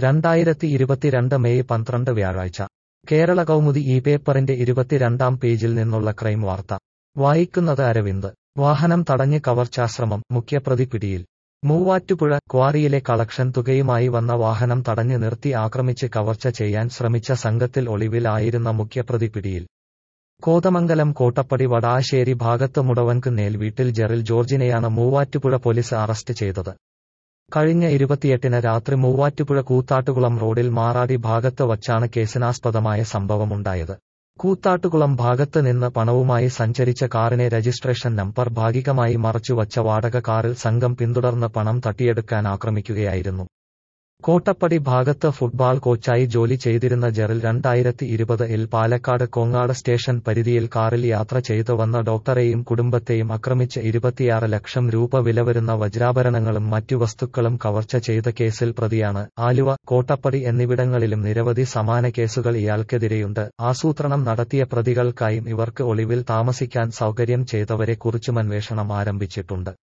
രണ്ടായിരത്തി ഇരുപത്തിരണ്ട് മെയ് പന്ത്രണ്ട് വ്യാഴാഴ്ച കേരള കൗമുദി ഈ പേപ്പറിന്റെ ഇരുപത്തിരണ്ടാം പേജിൽ നിന്നുള്ള ക്രൈം വാർത്ത വായിക്കുന്നത് അരവിന്ദ് വാഹനം തടഞ്ഞ് കവർച്ചാശ്രമം മുഖ്യപ്രതി പിടിയിൽ മൂവാറ്റുപുഴ ക്വാറിയിലെ കളക്ഷൻ തുകയുമായി വന്ന വാഹനം തടഞ്ഞു നിർത്തി ആക്രമിച്ച് കവർച്ച ചെയ്യാൻ ശ്രമിച്ച സംഘത്തിൽ ഒളിവിൽ ആയിരുന്ന മുഖ്യപ്രതി പിടിയിൽ കോതമംഗലം കോട്ടപ്പടി വടാശ്ശേരി ഭാഗത്ത് മുടവൻക്ക് നേൽ വീട്ടിൽ ജെറിൽ ജോർജിനെയാണ് മൂവാറ്റുപുഴ പോലീസ് അറസ്റ്റ് ചെയ്തത് കഴിഞ്ഞ ഇരുപത്തിയെട്ടിന് രാത്രി മൂവാറ്റുപുഴ കൂത്താട്ടുകുളം റോഡിൽ മാറാടി ഭാഗത്ത് വച്ചാണ് കേസിനാസ്പദമായ സംഭവമുണ്ടായത് കൂത്താട്ടുകുളം ഭാഗത്ത് നിന്ന് പണവുമായി സഞ്ചരിച്ച കാറിനെ രജിസ്ട്രേഷൻ നമ്പർ ഭാഗികമായി മറച്ചുവച്ച വാടക കാറിൽ സംഘം പിന്തുടർന്ന് പണം തട്ടിയെടുക്കാൻ ആക്രമിക്കുകയായിരുന്നു കോട്ടപ്പടി ഭാഗത്ത് ഫുട്ബാൾ കോച്ചായി ജോലി ചെയ്തിരുന്ന ജെറിൽ രണ്ടായിരത്തി ഇരുപത് ഇൽ പാലക്കാട് കോങ്ങാട് സ്റ്റേഷൻ പരിധിയിൽ കാറിൽ യാത്ര ചെയ്തു വന്ന ഡോക്ടറെയും കുടുംബത്തെയും ആക്രമിച്ച് ഇരുപത്തിയാറ് ലക്ഷം രൂപ വില വരുന്ന വജ്രാഭരണങ്ങളും മറ്റു വസ്തുക്കളും കവർച്ച ചെയ്ത കേസിൽ പ്രതിയാണ് ആലുവ കോട്ടപ്പടി എന്നിവിടങ്ങളിലും നിരവധി സമാന കേസുകൾ ഇയാൾക്കെതിരെയുണ്ട് ആസൂത്രണം നടത്തിയ പ്രതികൾക്കായും ഇവർക്ക് ഒളിവിൽ താമസിക്കാൻ സൗകര്യം ചെയ്തവരെ കുറിച്ചും അന്വേഷണം ആരംഭിച്ചിട്ടുണ്ട്